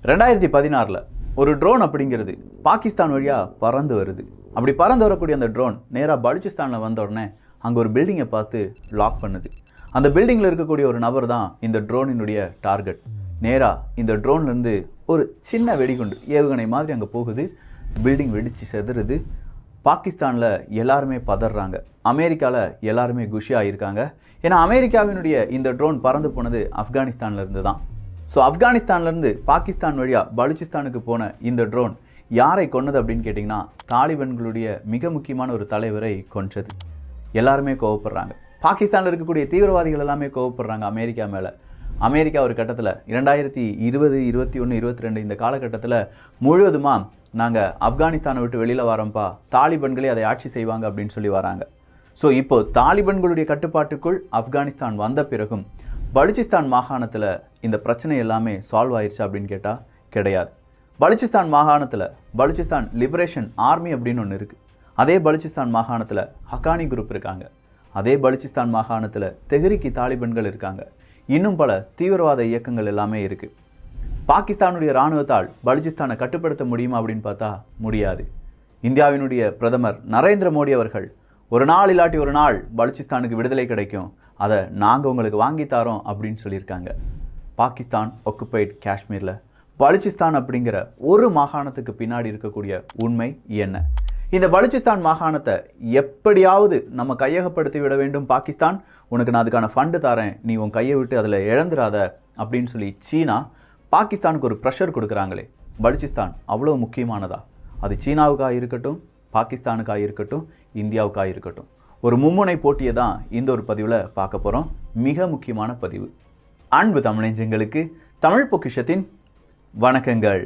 ரெண்டாயிரத்தி பதினாறில் ஒரு ட்ரோன் அப்படிங்கிறது பாகிஸ்தான் வழியாக பறந்து வருது அப்படி பறந்து வரக்கூடிய அந்த ட்ரோன் நேராக பலுச்சிஸ்தானில் வந்த உடனே அங்கே ஒரு பில்டிங்கை பார்த்து லாக் பண்ணுது அந்த பில்டிங்கில் இருக்கக்கூடிய ஒரு நபர் தான் இந்த ட்ரோனினுடைய டார்கெட் நேராக இந்த ட்ரோன்லேருந்து ஒரு சின்ன வெடிகுண்டு ஏவுகணை மாதிரி அங்கே போகுது பில்டிங் வெடித்து செதறுது பாகிஸ்தானில் எல்லாருமே பதறாங்க அமெரிக்காவில் எல்லாருமே குஷியாக இருக்காங்க ஏன்னா அமெரிக்காவினுடைய இந்த ட்ரோன் பறந்து போனது ஆப்கானிஸ்தான்ல இருந்து தான் ஸோ ஆப்கானிஸ்தான்லேருந்து பாகிஸ்தான் வழியாக பலுச்சிஸ்தானுக்கு போன இந்த ட்ரோன் யாரை கொன்னது அப்படின்னு கேட்டிங்கன்னா தாலிபன்களுடைய மிக முக்கியமான ஒரு தலைவரை கொன்றது எல்லாருமே கோவப்படுறாங்க பாகிஸ்தானில் இருக்கக்கூடிய தீவிரவாதிகள் எல்லாமே கோவப்படுறாங்க அமெரிக்கா மேலே அமெரிக்கா ஒரு கட்டத்தில் இரண்டாயிரத்தி இருபது இருபத்தி ஒன்று இருபத்தி ரெண்டு இந்த காலகட்டத்தில் முழுவதுமாக நாங்கள் ஆப்கானிஸ்தானை விட்டு வெளியில் வரோம்ப்பா தாலிபன்களே அதை ஆட்சி செய்வாங்க அப்படின்னு சொல்லி வராங்க ஸோ இப்போ தாலிபன்களுடைய கட்டுப்பாட்டுக்குள் ஆப்கானிஸ்தான் வந்த பிறகும் பலுச்சிஸ்தான் மாகாணத்தில் இந்த பிரச்சனை எல்லாமே சால்வ் ஆயிருச்சா அப்படின்னு கேட்டால் கிடையாது பலுச்சிஸ்தான் மாகாணத்தில் பலுச்சிஸ்தான் லிபரேஷன் ஆர்மி அப்படின்னு ஒன்று இருக்குது அதே பலுச்சிஸ்தான் மாகாணத்தில் ஹக்கானி குரூப் இருக்காங்க அதே பலுச்சிஸ்தான் மாகாணத்தில் தெஹ்ரிக்கி தாலிபன்கள் இருக்காங்க இன்னும் பல தீவிரவாத இயக்கங்கள் எல்லாமே இருக்குது பாகிஸ்தானுடைய இராணுவத்தால் பலுச்சிஸ்தானை கட்டுப்படுத்த முடியுமா அப்படின்னு பார்த்தா முடியாது இந்தியாவினுடைய பிரதமர் நரேந்திர மோடி அவர்கள் ஒரு நாள் இல்லாட்டி ஒரு நாள் பலுச்சிஸ்தானுக்கு விடுதலை கிடைக்கும் அதை நாங்கள் உங்களுக்கு வாங்கி தரோம் அப்படின்னு சொல்லியிருக்காங்க பாகிஸ்தான் ஒக்குபைட் காஷ்மீரில் பலுச்சிஸ்தான் அப்படிங்கிற ஒரு மாகாணத்துக்கு பின்னாடி இருக்கக்கூடிய உண்மை என்ன இந்த பலுச்சிஸ்தான் மாகாணத்தை எப்படியாவது நம்ம கையகப்படுத்தி விட வேண்டும் பாகிஸ்தான் உனக்கு நான் அதுக்கான ஃபண்டு தரேன் நீ உன் கையை விட்டு அதில் இழந்துடாத அப்படின்னு சொல்லி சீனா பாகிஸ்தானுக்கு ஒரு ப்ரெஷர் கொடுக்குறாங்களே பலுச்சிஸ்தான் அவ்வளோ முக்கியமானதா அது சீனாவுக்காக இருக்கட்டும் பாகிஸ்தானுக்காக இருக்கட்டும் இந்தியாவுக்காக இருக்கட்டும் ஒரு மும்முனை போட்டியை தான் இந்த ஒரு பதிவில் பார்க்க போகிறோம் மிக முக்கியமான பதிவு அன்பு தமிழஞ்சங்களுக்கு தமிழ் பொக்கிஷத்தின் வணக்கங்கள்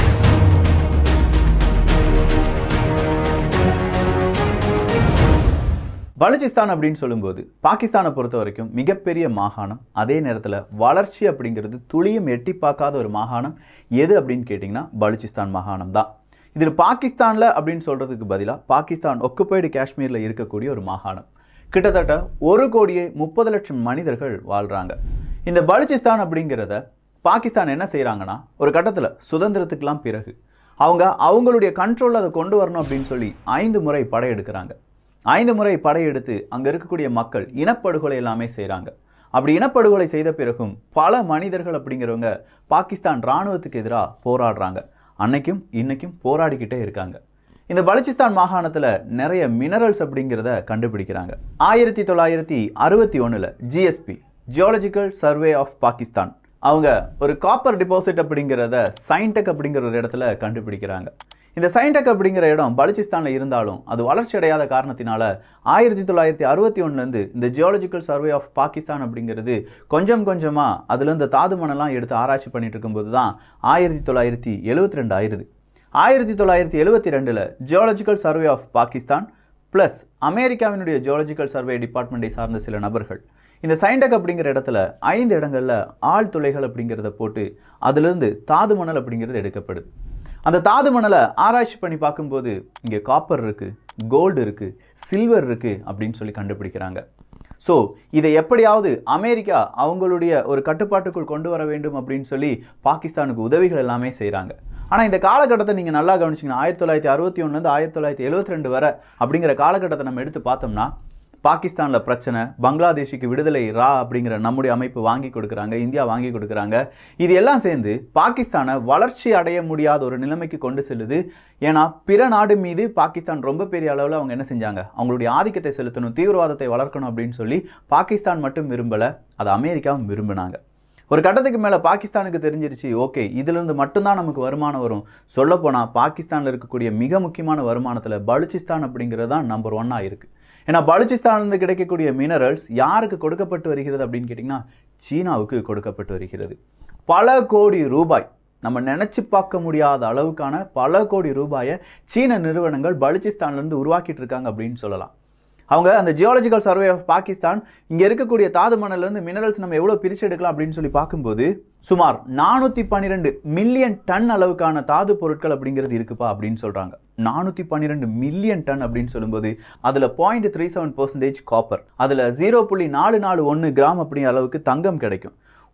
பலுச்சிஸ்தான் அப்படின்னு சொல்லும்போது பாகிஸ்தானை பொறுத்த வரைக்கும் மிகப்பெரிய மாகாணம் அதே நேரத்தில் வளர்ச்சி அப்படிங்கிறது துளியும் எட்டி பார்க்காத ஒரு மாகாணம் எது அப்படின்னு கேட்டிங்கன்னா பலுச்சிஸ்தான் மாகாணம் தான் இதில் பாகிஸ்தானில் அப்படின்னு சொல்கிறதுக்கு பதிலாக பாகிஸ்தான் ஒக்குபைடு காஷ்மீரில் இருக்கக்கூடிய ஒரு மாகாணம் கிட்டத்தட்ட ஒரு கோடியே முப்பது லட்சம் மனிதர்கள் வாழ்கிறாங்க இந்த பலுச்சிஸ்தான் அப்படிங்கிறத பாகிஸ்தான் என்ன செய்கிறாங்கன்னா ஒரு கட்டத்தில் சுதந்திரத்துக்கெலாம் பிறகு அவங்க அவங்களுடைய கண்ட்ரோலில் அதை கொண்டு வரணும் அப்படின்னு சொல்லி ஐந்து முறை படையெடுக்கிறாங்க ஐந்து முறை படையெடுத்து அங்கே இருக்கக்கூடிய மக்கள் இனப்படுகொலை எல்லாமே செய்கிறாங்க அப்படி இனப்படுகொலை செய்த பிறகும் பல மனிதர்கள் அப்படிங்கிறவங்க பாகிஸ்தான் இராணுவத்துக்கு எதிராக போராடுறாங்க அன்னைக்கும் இன்னைக்கும் போராடிக்கிட்டே இருக்காங்க இந்த பலுச்சிஸ்தான் மாகாணத்தில் நிறைய மினரல்ஸ் அப்படிங்கிறத கண்டுபிடிக்கிறாங்க ஆயிரத்தி தொள்ளாயிரத்தி அறுபத்தி ஒன்றில் GSP geological survey of Pakistan அவங்க ஒரு காப்பர் டிபாசிட் அப்படிங்கிறத சைன்டெக் அப்படிங்கிற ஒரு இடத்துல கண்டுபிடிக்கிறாங்க இந்த சைன்டெக் அப்படிங்கிற இடம் பலுச்சிஸ்தானில் இருந்தாலும் அது வளர்ச்சி அடையாத காரணத்தினால ஆயிரத்தி தொள்ளாயிரத்தி அறுபத்தி ஒன்றுலேருந்து இந்த ஜியாலஜிக்கல் சர்வே ஆஃப் பாகிஸ்தான் அப்படிங்கிறது கொஞ்சம் கொஞ்சமாக அதுலேருந்து தாது மணலாம் எடுத்து ஆராய்ச்சி பண்ணிட்டு இருக்கும்போது தான் ஆயிரத்தி தொள்ளாயிரத்தி எழுபத்தி ரெண்டு ஆயிடுது ஆயிரத்தி தொள்ளாயிரத்தி எழுபத்தி ரெண்டில் geological survey of Pakistan plus அமெரிக்காவினுடைய ஜியாலஜிக்கல் சர்வே டிபார்ட்மெண்ட்டை சார்ந்த சில நபர்கள் இந்த சைன்டெக் அப்படிங்கிற இடத்துல ஐந்து இடங்களில் ஆழ்துளைகள் அப்படிங்கிறத போட்டு அதிலிருந்து தாது மணல் அப்படிங்கிறது எடுக்கப்படுது அந்த தாது மணலை ஆராய்ச்சி பண்ணி பார்க்கும்போது இங்கே காப்பர் இருக்குது கோல்டு இருக்குது சில்வர் இருக்குது அப்படின்னு சொல்லி கண்டுபிடிக்கிறாங்க ஸோ இதை எப்படியாவது அமெரிக்கா அவங்களுடைய ஒரு கட்டுப்பாட்டுக்குள் கொண்டு வர வேண்டும் அப்படின்னு சொல்லி பாகிஸ்தானுக்கு உதவிகள் எல்லாமே செய்கிறாங்க ஆனால் இந்த காலகட்டத்தை நீங்கள் நல்லா கவனிச்சிங்கன்னா ஆயிரத்தி தொள்ளாயிரத்தி அறுபத்தி ஒன்றுலேருந்து ஆயிரத்தி தொள்ளாயிரத்தி எழுபத்தி ரெண்டு வரை அப்படிங்கிற காலகட்டத்தை நம்ம எடுத்து பார்த்தோம்னா பாகிஸ்தானில் பிரச்சனை பங்களாதேஷுக்கு விடுதலை ரா அப்படிங்கிற நம்முடைய அமைப்பு வாங்கி கொடுக்குறாங்க இந்தியா வாங்கி கொடுக்குறாங்க இது எல்லாம் சேர்ந்து பாகிஸ்தானை வளர்ச்சி அடைய முடியாத ஒரு நிலைமைக்கு கொண்டு செல்லுது ஏன்னா பிற நாடு மீது பாகிஸ்தான் ரொம்ப பெரிய அளவில் அவங்க என்ன செஞ்சாங்க அவங்களுடைய ஆதிக்கத்தை செலுத்தணும் தீவிரவாதத்தை வளர்க்கணும் அப்படின்னு சொல்லி பாகிஸ்தான் மட்டும் விரும்பலை அதை அமெரிக்காவும் விரும்பினாங்க ஒரு கட்டத்துக்கு மேலே பாகிஸ்தானுக்கு தெரிஞ்சிருச்சு ஓகே இதுலேருந்து மட்டும்தான் நமக்கு வருமானம் வரும் சொல்லப்போனால் பாகிஸ்தானில் இருக்கக்கூடிய மிக முக்கியமான வருமானத்தில் பலுச்சிஸ்தான் அப்படிங்கிறது தான் நம்பர் ஒன்னாக இருக்குது ஏன்னா பலுச்சிஸ்தானிலிருந்து கிடைக்கக்கூடிய மினரல்ஸ் யாருக்கு கொடுக்கப்பட்டு வருகிறது அப்படின்னு கேட்டிங்கன்னா சீனாவுக்கு கொடுக்கப்பட்டு வருகிறது பல கோடி ரூபாய் நம்ம நினச்சி பார்க்க முடியாத அளவுக்கான பல கோடி ரூபாயை சீன நிறுவனங்கள் பலுச்சிஸ்தான்லேருந்து உருவாக்கிட்டு இருக்காங்க அப்படின்னு சொல்லலாம் அவங்க அந்த ஜியாலஜிக்கல் சர்வே ஆஃப் பாகிஸ்தான் இங்கே இருக்கக்கூடிய தாது மணல்லேருந்து மினரல்ஸ் நம்ம எவ்வளோ பிரித்து எடுக்கலாம் அப்படின்னு சொல்லி பார்க்கும்போது சுமார் நானூற்றி பன்னிரெண்டு மில்லியன் டன் அளவுக்கான தாது பொருட்கள் அப்படிங்கிறது இருக்குப்பா அப்படின்னு சொல்கிறாங்க நானூற்றி பன்னிரெண்டு மில்லியன் டன் அப்படின்னு சொல்லும்போது அதில் point three seven percentage copper அதில் ஜீரோ புள்ளி நாலு நாலு ஒன்று கிராம் அப்படிங்கிற அளவுக்கு தங்கம் கிடைக்கும்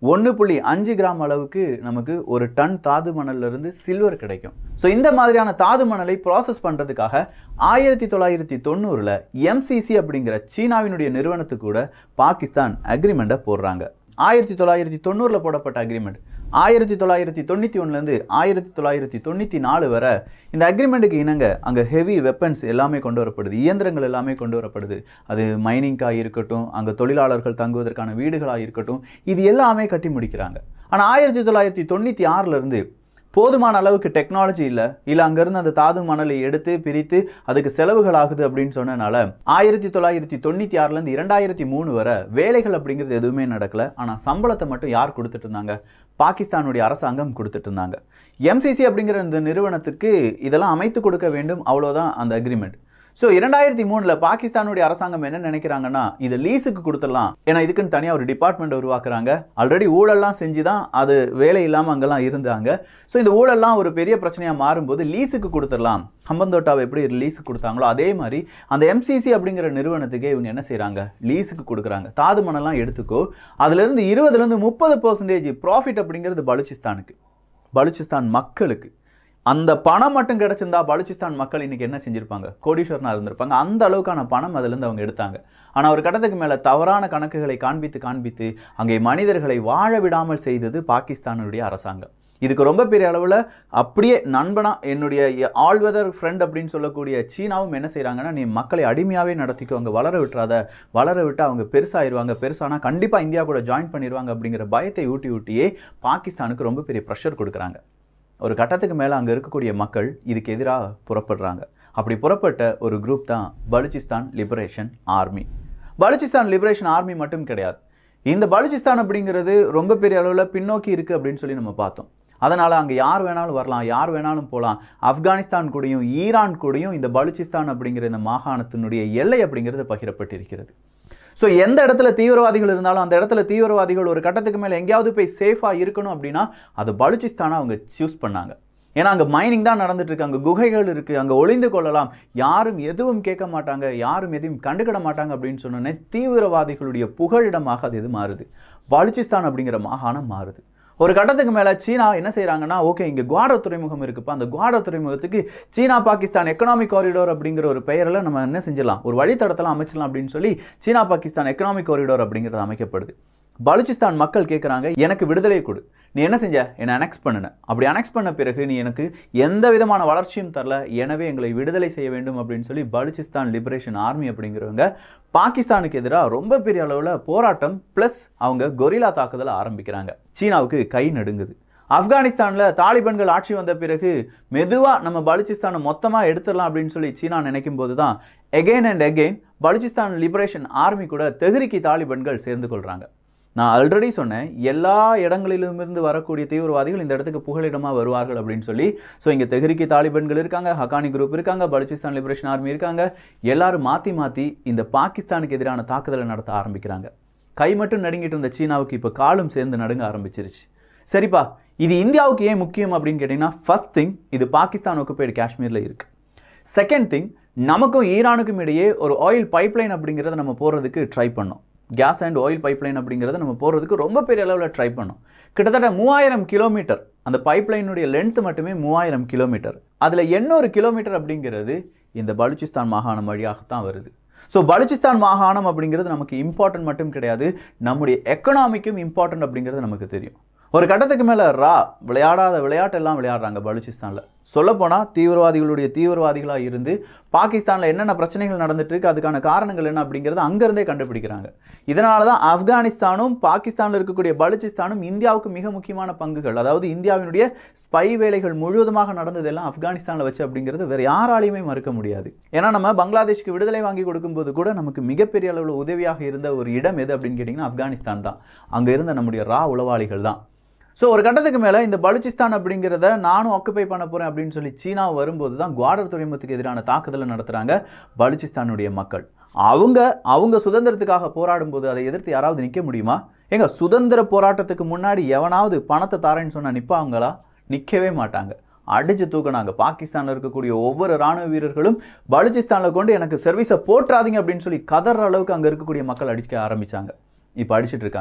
ஒன்று புள்ளி அஞ்சு கிராம் அளவுக்கு நமக்கு ஒரு டன் தாது மணல்ல இருந்து சில்வர் கிடைக்கும் ஸோ இந்த மாதிரியான தாது மணலை ப்ராசஸ் பண்ணுறதுக்காக ஆயிரத்தி தொள்ளாயிரத்தி தொண்ணூறில் எம்சிசி அப்படிங்கிற சீனாவினுடைய நிறுவனத்துக்கு கூட பாகிஸ்தான் அக்ரிமெண்ட்டை போடுறாங்க ஆயிரத்தி தொள்ளாயிரத்தி தொண்ணூறில் போடப்பட்ட அக்ரிமெண்ட் ஆயிரத்தி தொள்ளாயிரத்தி தொண்ணூற்றி ஒன்றுலேருந்து ஆயிரத்தி தொள்ளாயிரத்தி தொண்ணூற்றி நாலு வரை இந்த அக்ரிமெண்ட்டுக்கு இணங்க அங்கே ஹெவி வெப்பன்ஸ் எல்லாமே கொண்டு வரப்படுது இயந்திரங்கள் எல்லாமே கொண்டு வரப்படுது அது மைனிங்காக இருக்கட்டும் அங்கே தொழிலாளர்கள் தங்குவதற்கான வீடுகளாக இருக்கட்டும் இது எல்லாமே கட்டி முடிக்கிறாங்க ஆனால் ஆயிரத்தி தொள்ளாயிரத்தி தொண்ணூற்றி ஆறிலிருந்து போதுமான அளவுக்கு டெக்னாலஜி இல்லை இல்லை அங்கேருந்து அந்த தாது மணலை எடுத்து பிரித்து அதுக்கு செலவுகள் ஆகுது அப்படின்னு சொன்னனால ஆயிரத்தி தொள்ளாயிரத்தி தொண்ணூற்றி ஆறுலேருந்து இரண்டாயிரத்தி மூணு வரை வேலைகள் அப்படிங்கிறது எதுவுமே நடக்கல ஆனால் சம்பளத்தை மட்டும் யார் கொடுத்துட்டு இருந்தாங்க பாகிஸ்தானுடைய அரசாங்கம் கொடுத்துட்டு இருந்தாங்க எம்சிசி அப்படிங்கிற இந்த நிறுவனத்துக்கு இதெல்லாம் அமைத்து கொடுக்க வேண்டும் அவ்வளோதான் அந்த அக்ரிமெண்ட் ஸோ இரண்டாயிரத்தி மூணில் பாகிஸ்தானுடைய அரசாங்கம் என்ன நினைக்கிறாங்கன்னா இதை லீஸுக்கு கொடுத்துடலாம் ஏன்னா இதுக்குன்னு தனியாக ஒரு டிபார்ட்மெண்ட் உருவாக்குறாங்க ஆல்ரெடி ஊழல்லாம் செஞ்சு தான் அது வேலை இல்லாமல் அங்கெல்லாம் இருந்தாங்க ஸோ இந்த ஊழல்லாம் ஒரு பெரிய பிரச்சனையாக மாறும்போது லீஸுக்கு கொடுத்துடலாம் ஹம்பந்தோட்டாவை எப்படி லீஸுக்கு கொடுத்தாங்களோ அதே மாதிரி அந்த எம்சிசி அப்படிங்கிற நிறுவனத்துக்கே இவங்க என்ன செய்கிறாங்க லீஸுக்கு கொடுக்குறாங்க தாது மணலாம் எடுத்துக்கோ அதுலேருந்து இருபதுலேருந்து முப்பது பர்சன்டேஜ் ப்ராஃபிட் அப்படிங்கிறது பலுச்சிஸ்தானுக்கு பலுச்சிஸ்தான் மக்களுக்கு அந்த பணம் மட்டும் கிடைச்சிருந்தா பலுச்சிஸ்தான் மக்கள் இன்னைக்கு என்ன செஞ்சிருப்பாங்க கோடீஸ்வரனாக இருந்திருப்பாங்க அந்த அளவுக்கான பணம் அதுலேருந்து அவங்க எடுத்தாங்க ஆனால் ஒரு கட்டத்துக்கு மேலே தவறான கணக்குகளை காண்பித்து காண்பித்து அங்கே மனிதர்களை வாழ விடாமல் செய்தது பாகிஸ்தானுடைய அரசாங்கம் இதுக்கு ரொம்ப பெரிய அளவில் அப்படியே நண்பனா என்னுடைய ஆல் வெதர் ஃப்ரெண்ட் அப்படின்னு சொல்லக்கூடிய சீனாவும் என்ன செய்கிறாங்கன்னா நீ மக்களை அடிமையாகவே நடத்திக்கோ அங்கே வளர விட்டுறாத வளர விட்டு அவங்க பெருசாயிருவாங்க பெருசானா கண்டிப்பாக இந்தியா கூட ஜாயின் பண்ணிடுவாங்க அப்படிங்கிற பயத்தை ஊட்டி ஊட்டியே பாகிஸ்தானுக்கு ரொம்ப பெரிய ப்ரெஷர் கொடுக்குறாங்க ஒரு கட்டத்துக்கு மேலே அங்கே இருக்கக்கூடிய மக்கள் இதுக்கு எதிராக புறப்படுறாங்க அப்படி புறப்பட்ட ஒரு குரூப் தான் Balochistan liberation army Balochistan liberation army மட்டும் கிடையாது இந்த பலுச்சிஸ்தான் அப்படிங்கிறது ரொம்ப பெரிய அளவில் பின்னோக்கி இருக்குது அப்படின்னு சொல்லி நம்ம பார்த்தோம் அதனால் அங்கே யார் வேணாலும் வரலாம் யார் வேணாலும் போகலாம் ஆப்கானிஸ்தான் கூடயும் ஈரான் கூடயும் இந்த பலுச்சிஸ்தான் அப்படிங்கிற இந்த மாகாணத்தினுடைய எல்லை அப்படிங்கிறது பகிரப்பட்டிருக்கிறது ஸோ எந்த இடத்துல தீவிரவாதிகள் இருந்தாலும் அந்த இடத்துல தீவிரவாதிகள் ஒரு கட்டத்துக்கு மேலே எங்கேயாவது போய் சேஃபாக இருக்கணும் அப்படின்னா அது பலுச்சிஸ்தானை அவங்க சூஸ் பண்ணாங்க ஏன்னா அங்கே மைனிங் தான் நடந்துட்டு இருக்கு அங்கே குகைகள் இருக்குது அங்கே ஒளிந்து கொள்ளலாம் யாரும் எதுவும் கேட்க மாட்டாங்க யாரும் எதையும் கண்டுக்கிட மாட்டாங்க அப்படின்னு சொன்னோன்னே தீவிரவாதிகளுடைய புகழிடமாக அது இது மாறுது பலுச்சிஸ்தான் அப்படிங்கிற மாகாணம் மாறுது ஒரு கட்டத்துக்கு மேலே சீனா என்ன செய்கிறாங்கன்னா ஓகே இங்கே குவாடர் துறைமுகம் இருக்குப்பா அந்த குவாடர் துறைமுகத்துக்கு சீனா பாகிஸ்தான் எக்கனாமிக் காரிடோர் அப்படிங்கிற ஒரு பெயரில் நம்ம என்ன செஞ்சிடலாம் ஒரு வழித்தடத்தெல்லாம் அமைச்சிடலாம் அப்படின்னு சொல்லி சீனா பாகிஸ்தான் எக்கனாமிக் காரிடோர் அப்படிங்கிறது அமைக்கப்படுது பலுச்சிஸ்தான் மக்கள் கேட்குறாங்க எனக்கு விடுதலை கொடு நீ என்ன செஞ்ச என்னை அனெக்ஸ் பண்ணுன அப்படி அனெக்ஸ் பண்ண பிறகு நீ எனக்கு எந்த விதமான வளர்ச்சியும் தரல எனவே எங்களை விடுதலை செய்ய வேண்டும் அப்படின்னு சொல்லி பலுச்சிஸ்தான் லிபரேஷன் ஆர்மி அப்படிங்கிறவங்க பாகிஸ்தானுக்கு எதிராக ரொம்ப பெரிய அளவில் போராட்டம் ப்ளஸ் அவங்க கொரில்லா தாக்குதலை ஆரம்பிக்கிறாங்க சீனாவுக்கு கை நடுங்குது ஆப்கானிஸ்தானில் தாலிபன்கள் ஆட்சி வந்த பிறகு மெதுவாக நம்ம பலுச்சிஸ்தானை மொத்தமாக எடுத்துடலாம் அப்படின்னு சொல்லி சீனா நினைக்கும் போது தான் again and again Balochistan liberation army கூட தெஹ்ரிக்கி தாலிபன்கள் சேர்ந்து கொள்கிறாங்க நான் ஆல்ரெடி சொன்னேன் எல்லா இடங்களிலுமிருந்து வரக்கூடிய தீவிரவாதிகள் இந்த இடத்துக்கு புகலிடமாக வருவார்கள் அப்படின்னு சொல்லி ஸோ இங்கே தெஹ்ரிக்கி தாலிபன்கள் இருக்காங்க ஹக்கானி குரூப் இருக்காங்க பலுச்சிஸ்தான் லிபரேஷன் ஆர்மி இருக்காங்க எல்லாரும் மாற்றி மாற்றி இந்த பாகிஸ்தானுக்கு எதிரான தாக்குதலை நடத்த ஆரம்பிக்கிறாங்க கை மட்டும் நடுங்கிட்டு இருந்த சீனாவுக்கு இப்போ காலும் சேர்ந்து நடுங்க ஆரம்பிச்சிருச்சு சரிப்பா இது இந்தியாவுக்கு ஏன் முக்கியம் அப்படின்னு கேட்டிங்கன்னா ஃபர்ஸ்ட் திங் இது பாகிஸ்தான் ஒக்குபைடு காஷ்மீரில் இருக்குது செகண்ட் திங் நமக்கும் ஈரானுக்கும் இடையே ஒரு ஆயில் பைப்லைன் அப்படிங்கிறத நம்ம போடுறதுக்கு ட்ரை பண்ணோம் கேஸ் அண்ட் ஆயில் பைப்லைன் அப்படிங்கிறத நம்ம போடுறதுக்கு ரொம்ப பெரிய அளவில் ட்ரை பண்ணோம் கிட்டத்தட்ட மூவாயிரம் கிலோமீட்டர் அந்த பைப்லைனுடைய லென்த் மட்டுமே மூவாயிரம் கிலோமீட்டர் அதில் எண்ணூறு கிலோமீட்டர் அப்படிங்கிறது இந்த பலுச்சிஸ்தான் மாகாணம் வழியாகத்தான் வருது ஸோ பலுச்சிஸ்தான் மாகாணம் அப்படிங்கிறது நமக்கு இம்பார்ட்டன்ட் மட்டும் கிடையாது நம்முடைய எக்கனாமிக்கும் இம்பார்ட்டன்ட் அப்படிங்கிறது நமக்கு தெரியும் ஒரு கட்டத்துக்கு மேலே ரா விளையாடாத விளையாட்டெல்லாம் விளையாடுறாங்க பலுச்சிஸ்தானில் சொல்லப்போனால் தீவிரவாதிகளுடைய தீவிரவாதிகளாக இருந்து பாகிஸ்தானில் என்னென்ன பிரச்சனைகள் நடந்துட்டு இருக்கு அதுக்கான காரணங்கள் என்ன அப்படிங்கிறத அங்கேருந்தே கண்டுபிடிக்கிறாங்க இதனால தான் ஆப்கானிஸ்தானும் பாகிஸ்தானில் இருக்கக்கூடிய பலுச்சிஸ்தானும் இந்தியாவுக்கு மிக முக்கியமான பங்குகள் அதாவது இந்தியாவினுடைய ஸ்பை வேலைகள் முழுவதுமாக நடந்ததெல்லாம் ஆப்கானிஸ்தானில் வச்சு அப்படிங்கிறது வேறு யாராலையுமே மறுக்க முடியாது ஏன்னா நம்ம பங்களாதேஷ்க்கு விடுதலை வாங்கி கொடுக்கும்போது கூட நமக்கு மிகப்பெரிய அளவில் உதவியாக இருந்த ஒரு இடம் எது அப்படின்னு கேட்டிங்கன்னா ஆப்கானிஸ்தான் தான் அங்கே இருந்த நம்முடைய ரா உளவாளிகள் தான் ஸோ ஒரு கட்டத்துக்கு மேலே இந்த பலுச்சிஸ்தான் அப்படிங்கிறத நானும் ஆக்குப்பை பண்ண போகிறேன் அப்படின்னு சொல்லி சீனா வரும்போது தான் குவாடர் துறைமுகத்துக்கு எதிரான தாக்குதலை நடத்துகிறாங்க பலுச்சிஸ்தானுடைய மக்கள் அவங்க அவங்க சுதந்திரத்துக்காக போராடும்போது அதை எதிர்த்து யாராவது நிற்க முடியுமா ஏங்க சுதந்திர போராட்டத்துக்கு முன்னாடி எவனாவது பணத்தை தாரேன்னு சொன்னால் நிற்பாங்களா நிற்கவே மாட்டாங்க அடிச்சு தூக்குனாங்க பாகிஸ்தானில் இருக்கக்கூடிய ஒவ்வொரு ராணுவ வீரர்களும் பலுச்சிஸ்தானில் கொண்டு எனக்கு சர்வீஸை போற்றாதீங்க அப்படின்னு சொல்லி கதற அளவுக்கு அங்கே இருக்கக்கூடிய மக்கள் அடிக்க ஆரம்பித்தாங்க இப்போ அடிச்சிட்டு இருக்காங்க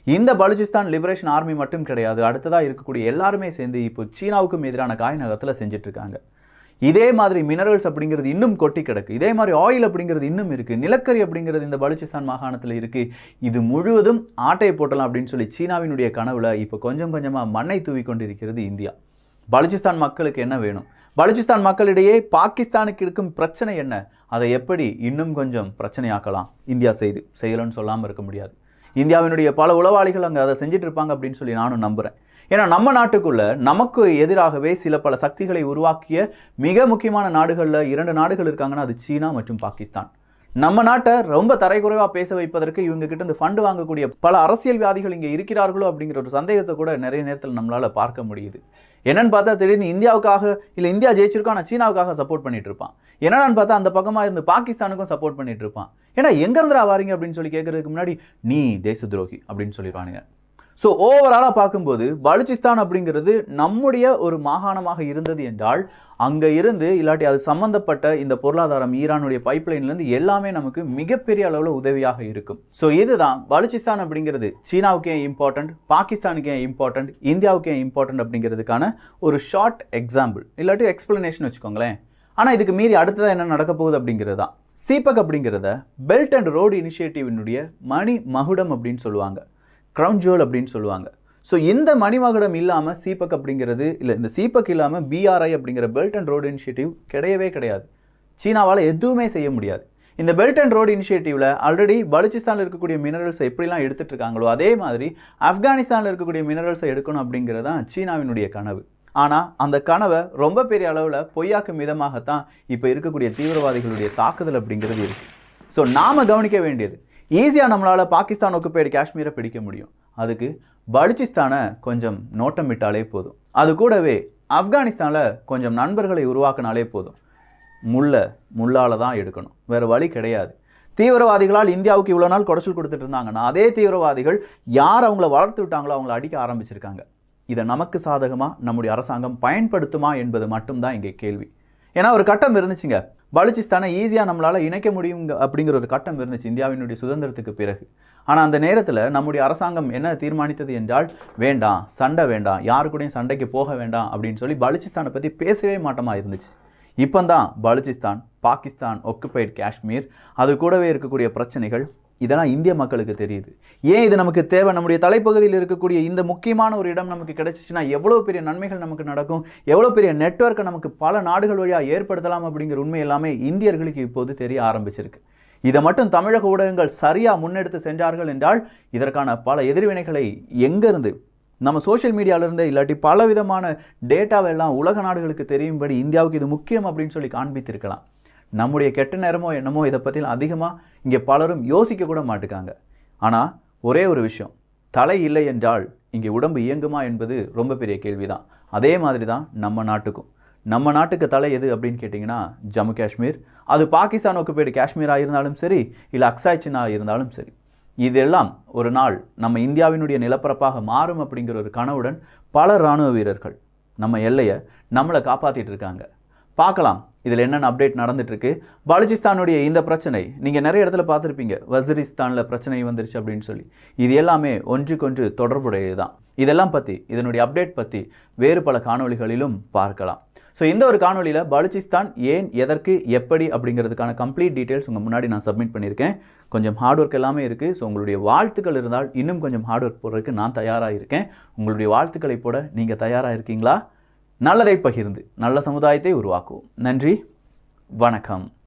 இந்த பலுச்சிஸ்தான் லிபரேஷன் ஆர்மி மட்டும் கிடையாது அடுத்ததாக இருக்கக்கூடிய எல்லாருமே சேர்ந்து இப்போ சீனாவுக்கும் எதிரான காய் நகரத்தில் செஞ்சுட்டு இருக்காங்க இதே மாதிரி மினரல்ஸ் அப்படிங்கிறது இன்னும் கொட்டி கிடக்கு இதே மாதிரி ஆயில் அப்படிங்கிறது இன்னும் இருக்குது நிலக்கரி அப்படிங்கிறது இந்த பலுச்சிஸ்தான் மாகாணத்தில் இருக்குது இது முழுவதும் ஆட்டையை போட்டலாம் அப்படின்னு சொல்லி சீனாவினுடைய கனவுல இப்போ கொஞ்சம் கொஞ்சமாக மண்ணை தூவி கொண்டிருக்கிறது இந்தியா பலுச்சிஸ்தான் மக்களுக்கு என்ன வேணும் பலுச்சிஸ்தான் மக்களிடையே பாகிஸ்தானுக்கு இருக்கும் பிரச்சனை என்ன அதை எப்படி இன்னும் கொஞ்சம் பிரச்சனையாக்கலாம் இந்தியா செய்து செய்யலன்னு சொல்லாமல் இருக்க முடியாது இந்தியாவினுடைய பல உளவாளிகள் அங்கே அதை செஞ்சுட்டு இருப்பாங்க அப்படின்னு சொல்லி நானும் நம்புகிறேன் ஏன்னா நம்ம நாட்டுக்குள்ள நமக்கு எதிராகவே சில பல சக்திகளை உருவாக்கிய மிக முக்கியமான நாடுகளில் இரண்டு நாடுகள் இருக்காங்கன்னா அது சீனா மற்றும் பாகிஸ்தான் நம்ம நாட்டை ரொம்ப தரைக்குறைவாக பேச வைப்பதற்கு இவங்க கிட்ட இருந்து ஃபண்டு வாங்கக்கூடிய பல அரசியல்வாதிகள் இங்கே இருக்கிறார்களோ அப்படிங்கிற ஒரு சந்தேகத்தை கூட நிறைய நேரத்தில் நம்மளால பார்க்க முடியுது என்னன்னு பார்த்தா திடீர்னு இந்தியாவுக்காக இல்லை இந்தியா ஜெயிச்சிருக்கோம் ஆனால் சீனாவுக்காக சப்போர்ட் பண்ணிட்டு இருப்பான் என்னடான்னு பார்த்தா அந்த பக்கமாக இருந்து பாகிஸ்தானுக்கும் சப்போர்ட் பண்ணிட்டு இருப்பான் ஏன்னா எங்க இருந்துடா வாரீங்க அப்படின்னு சொல்லி கேட்கறதுக்கு முன்னாடி நீ தேச துரோகி அப்படின்னு சொல்லிடுவானுங்க ஸோ ஓவராலாக பார்க்கும்போது பலுச்சிஸ்தான் அப்படிங்கிறது நம்முடைய ஒரு மாகாணமாக இருந்தது என்றால் அங்கே இருந்து இல்லாட்டி அது சம்மந்தப்பட்ட இந்த பொருளாதாரம் ஈரானுடைய பைப்லைன்லேருந்து எல்லாமே நமக்கு மிகப்பெரிய அளவில் உதவியாக இருக்கும் ஸோ இதுதான் பலுச்சிஸ்தான் அப்படிங்கிறது சீனாவுக்கு ஏன் இம்பார்ட்டண்ட் பாகிஸ்தானுக்கு ஏன் இம்பார்ட்டண்ட் இந்தியாவுக்கு ஏன் இம்பார்ட்டண்ட் அப்படிங்கிறதுக்கான ஒரு ஷார்ட் எக்ஸாம்பிள் இல்லாட்டி எக்ஸ்பிளனேஷன் வச்சுக்கோங்களேன் ஆனால் இதுக்கு மீறி அடுத்ததாக என்ன நடக்க போகுது அப்படிங்கிறது தான் சீபக் அப்படிங்கிறத பெல்ட் அண்ட் ரோடு இனிஷியேட்டிவினுடைய மணி மகுடம் அப்படின்னு சொல்லுவாங்க க்ரௌன் ஜுவல் அப்படின்னு சொல்லுவாங்க ஸோ இந்த மணிமகுடம் இல்லாமல் சீபக் அப்படிங்கிறது இல்லை இந்த சீபக் இல்லாமல் பிஆர்ஐ அப்படிங்கிற பெல்ட் அண்ட் ரோடு இனிஷியேட்டிவ் கிடையவே கிடையாது சீனாவால் எதுவுமே செய்ய முடியாது இந்த பெல்ட் அண்ட் ரோடு இனிஷியேட்டிவில் ஆல்ரெடி பலுச்சிஸ்தானில் இருக்கக்கூடிய மினரல்ஸை எப்படிலாம் எடுத்துட்டு இருக்காங்களோ அதே மாதிரி ஆப்கானிஸ்தானில் இருக்கக்கூடிய மினரல்ஸை எடுக்கணும் அப்படிங்கிறது தான் சீனாவினுடைய கனவு ஆனால் அந்த கனவை ரொம்ப பெரிய அளவில் பொய்யாக்கும் விதமாகத்தான் இப்போ இருக்கக்கூடிய தீவிரவாதிகளுடைய தாக்குதல் அப்படிங்கிறது இருக்குது ஸோ நாம் கவனிக்க வேண்டியது ஈஸியாக நம்மளால் பாகிஸ்தான் ஒக்குப்பைடு காஷ்மீரை பிடிக்க முடியும் அதுக்கு பலுச்சிஸ்தானை கொஞ்சம் நோட்டம் விட்டாலே போதும் அது கூடவே ஆப்கானிஸ்தானில் கொஞ்சம் நண்பர்களை உருவாக்கினாலே போதும் முள்ளை முள்ளால் தான் எடுக்கணும் வேறு வழி கிடையாது தீவிரவாதிகளால் இந்தியாவுக்கு இவ்வளோ நாள் குடைச்சல் கொடுத்துட்டு இருந்தாங்கன்னா அதே தீவிரவாதிகள் யார் அவங்கள வளர்த்து விட்டாங்களோ அவங்கள அடிக்க ஆரம்பிச்சிருக்காங்க இதை நமக்கு சாதகமாக நம்முடைய அரசாங்கம் பயன்படுத்துமா என்பது மட்டும்தான் இங்கே கேள்வி ஏன்னா ஒரு கட்டம் இருந்துச்சுங்க பலுச்சிஸ்தானை ஈஸியாக நம்மளால் இணைக்க முடியும் அப்படிங்கிற ஒரு கட்டம் இருந்துச்சு இந்தியாவினுடைய சுதந்திரத்துக்கு பிறகு ஆனால் அந்த நேரத்தில் நம்முடைய அரசாங்கம் என்ன தீர்மானித்தது என்றால் வேண்டாம் சண்டை வேண்டாம் யாரு கூடயும் சண்டைக்கு போக வேண்டாம் அப்படின்னு சொல்லி பலுச்சிஸ்தானை பற்றி பேசவே மாட்டோமா இருந்துச்சு இப்போ தான் பலுச்சிஸ்தான் பாகிஸ்தான் ஒக்குபைட் காஷ்மீர் அது கூடவே இருக்கக்கூடிய பிரச்சனைகள் இதெல்லாம் இந்திய மக்களுக்கு தெரியுது ஏன் இது நமக்கு தேவை நம்முடைய தலைப்பகுதியில் இருக்கக்கூடிய இந்த முக்கியமான ஒரு இடம் நமக்கு கிடைச்சிச்சுன்னா எவ்வளோ பெரிய நன்மைகள் நமக்கு நடக்கும் எவ்வளோ பெரிய நெட்வொர்க்கை நமக்கு பல நாடுகள் வழியாக ஏற்படுத்தலாம் அப்படிங்கிற உண்மை எல்லாமே இந்தியர்களுக்கு இப்போது தெரிய ஆரம்பிச்சிருக்கு இதை மட்டும் தமிழக ஊடகங்கள் சரியாக முன்னெடுத்து சென்றார்கள் என்றால் இதற்கான பல எதிர்வினைகளை எங்கேருந்து நம்ம சோஷியல் மீடியாவிலிருந்து இல்லாட்டி பல விதமான டேட்டாவெல்லாம் உலக நாடுகளுக்கு தெரியும்படி இந்தியாவுக்கு இது முக்கியம் அப்படின்னு சொல்லி காண்பித்திருக்கலாம் நம்முடைய கெட்ட நேரமோ என்னமோ இதை பற்றி அதிகமாக இங்கே பலரும் யோசிக்க கூட மாட்டுக்காங்க ஆனால் ஒரே ஒரு விஷயம் தலை இல்லை என்றால் இங்கே உடம்பு இயங்குமா என்பது ரொம்ப பெரிய கேள்விதான் அதே மாதிரி தான் நம்ம நாட்டுக்கும் நம்ம நாட்டுக்கு தலை எது அப்படின்னு கேட்டிங்கன்னா ஜம்மு காஷ்மீர் அது பாகிஸ்தான் ஒக்குப்பேடு காஷ்மீராக இருந்தாலும் சரி இல்லை அக்சாய் சின்னா இருந்தாலும் சரி இதெல்லாம் ஒரு நாள் நம்ம இந்தியாவினுடைய நிலப்பரப்பாக மாறும் அப்படிங்கிற ஒரு கனவுடன் பல இராணுவ வீரர்கள் நம்ம எல்லையை நம்மளை காப்பாற்றிட்டு இருக்காங்க பார்க்கலாம் இதில் என்னென்ன அப்டேட் நடந்துட்டு இருக்கு பலுச்சிஸ்தானுடைய இந்த பிரச்சனை நீங்கள் நிறைய இடத்துல பார்த்துருப்பீங்க வசிரிஸ்தானில் பிரச்சனை வந்துருச்சு அப்படின்னு சொல்லி இது எல்லாமே ஒன்றுக்கொன்று தொடர்புடையது தான் இதெல்லாம் பற்றி இதனுடைய அப்டேட் பற்றி வேறு பல காணொளிகளிலும் பார்க்கலாம் ஸோ இந்த ஒரு காணொளியில் பலுச்சிஸ்தான் ஏன் எதற்கு எப்படி அப்படிங்கிறதுக்கான கம்ப்ளீட் டீட்டெயில்ஸ் உங்கள் முன்னாடி நான் சப்மிட் பண்ணியிருக்கேன் கொஞ்சம் ஹார்ட் ஒர்க் எல்லாமே இருக்குது ஸோ உங்களுடைய வாழ்த்துக்கள் இருந்தால் இன்னும் கொஞ்சம் ஹார்ட் ஒர்க் போடுறதுக்கு நான் தயாராக இருக்கேன் உங்களுடைய வாழ்த்துக்களை போட நீங்கள் தயாராக இருக்கீங்களா நல்லதை பகிர்ந்து நல்ல சமுதாயத்தை உருவாக்குவோம் நன்றி வணக்கம்